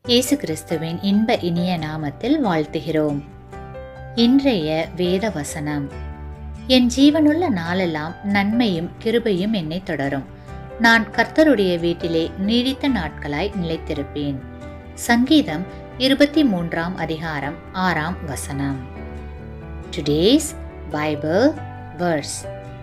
இயேசு கிறிஸ்துவின் இன்ப இனிய நாமத்தில் வாழ்த்துகிறோம் இன்றைய வேத வசனம் என் ஜீவனுள்ள நாளெல்லாம் நன்மையும் கிருபையும் என்னை தொடரும் நான் கர்த்தருடைய வீட்டிலே நீடித்த நாட்களாய் நிலைத்திருப்பேன் சங்கீதம் இருபத்தி மூன்றாம் அதிகாரம் ஆறாம் வசனம் today's Bible verse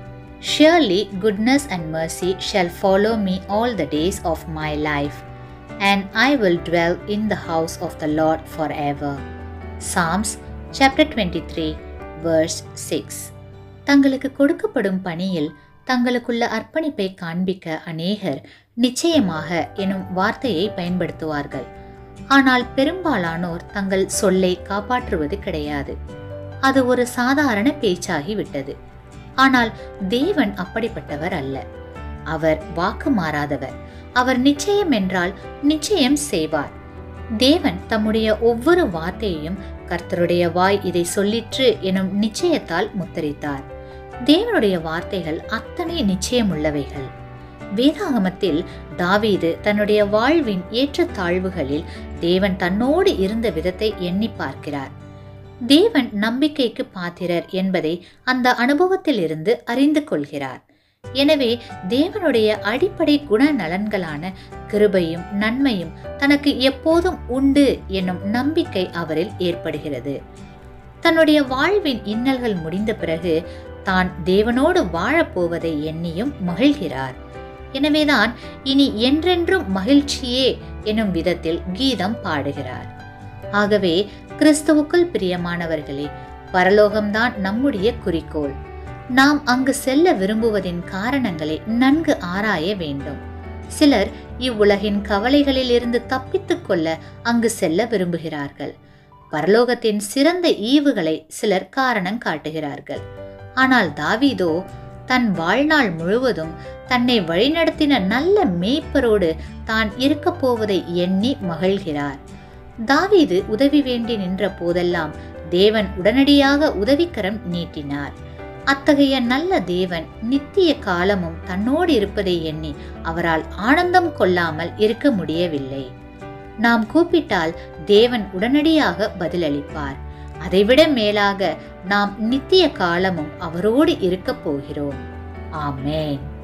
Surely goodness and mercy shall follow me all the days of my life, and I will dwell in the house of the Lord forever. Psalms chapter 23 verse 6 தங்களுக்கு கொடுக்கப்படும் பணியில் தங்களுக்குள்ள அர்ப்பணிப்பை காண்பிக்க அநேகர் நிச்சயமாக எனும் வார்த்தையை பயன்படுத்துவார்கள் ஆனால் பெரும்பாலானோர் தங்கள் சொல்லை காப்பாற்றுவது கிடையாது அது ஒரு சாதாரண பேச்சாகி விட்டது ஆனால் தேவன் அப்படிப்பட்டவர் அல்ல அவர் வாக்கு மாறாதவர் அவர் நிச்சயம் என்றால் நிச்சயம் செய்வார் தேவன் தம்முடைய ஒவ்வொரு வார்த்தையையும் கர்த்தருடைய வாய் இதை சொல்லிற்று எனும் நிச்சயத்தால் முத்தரித்தார் தேவனுடைய வார்த்தைகள் அத்தனை நிச்சயமுள்ளவைகள் வேதாகமத்தில் தாவீது தன்னுடைய வாழ்வின் ஏற்றத்தாழ்வுகளில் தேவன் தன்னோடு இருந்த விதத்தை எண்ணி பார்க்கிறார் தேவன் நம்பிக்கைக்கு பாத்திரர் என்பதை அந்த அனுபவத்திலிருந்து அறிந்து கொள்கிறார் எனவே தேவனுடைய அடிப்படை குணநலன்களான கிருபையும் நன்மையும் தனக்கு எப்போதும் உண்டு என்னும் நம்பிக்கை அவரில் ஏற்படுகிறது தன்னுடைய வாழ்வின் இன்னல்கள் முடிந்த பிறகு தான் தேவனோடு வாழப்போவதை எண்ணியும் மகிழ்கிறார் எனவேதான் இனி என்றென்றும் மகிழ்ச்சியே எனும் விதத்தில் கீதம் பாடுகிறார் ஆகவே கிறிஸ்துவுக்குள் பிரியமானவர்களே பரலோகம்தான் நம்முடைய குறிக்கோள் நாம் அங்கு செல்ல விரும்புவதின் காரணங்களை நன்கு ஆராய வேண்டும் சிலர் இவ்வுலகின் கவலைகளில் இருந்து தப்பித்துக் கொள்ள அங்கு செல்ல விரும்புகிறார்கள் பரலோகத்தின் சிறந்த ஈவுகளை சிலர் காரணம் காட்டுகிறார்கள் ஆனால் தாவீதோ தன் வாழ்நாள் முழுவதும் தன்னை வழிநடத்தின நல்ல மேய்ப்பரோடு தான் இருக்கப் போவதை எண்ணி மகிழ்கிறார் தாவீது உதவி வேண்டி நின்ற போதெல்லாம் தேவன் உடனடியாக உதவிக்கரம் நீட்டினார் அத்தகைய நல்ல தேவன் நித்திய காலமும் தன்னோடு இருப்பதை எண்ணி அவரால் ஆனந்தம் கொள்ளாமல் இருக்க முடியவில்லை நாம் கூப்பிட்டால் தேவன் உடனடியாக பதிலளிப்பார் அதைவிட மேலாக நாம் நித்திய காலமும் அவரோடு இருக்கப் போகிறோம் ஆமேன்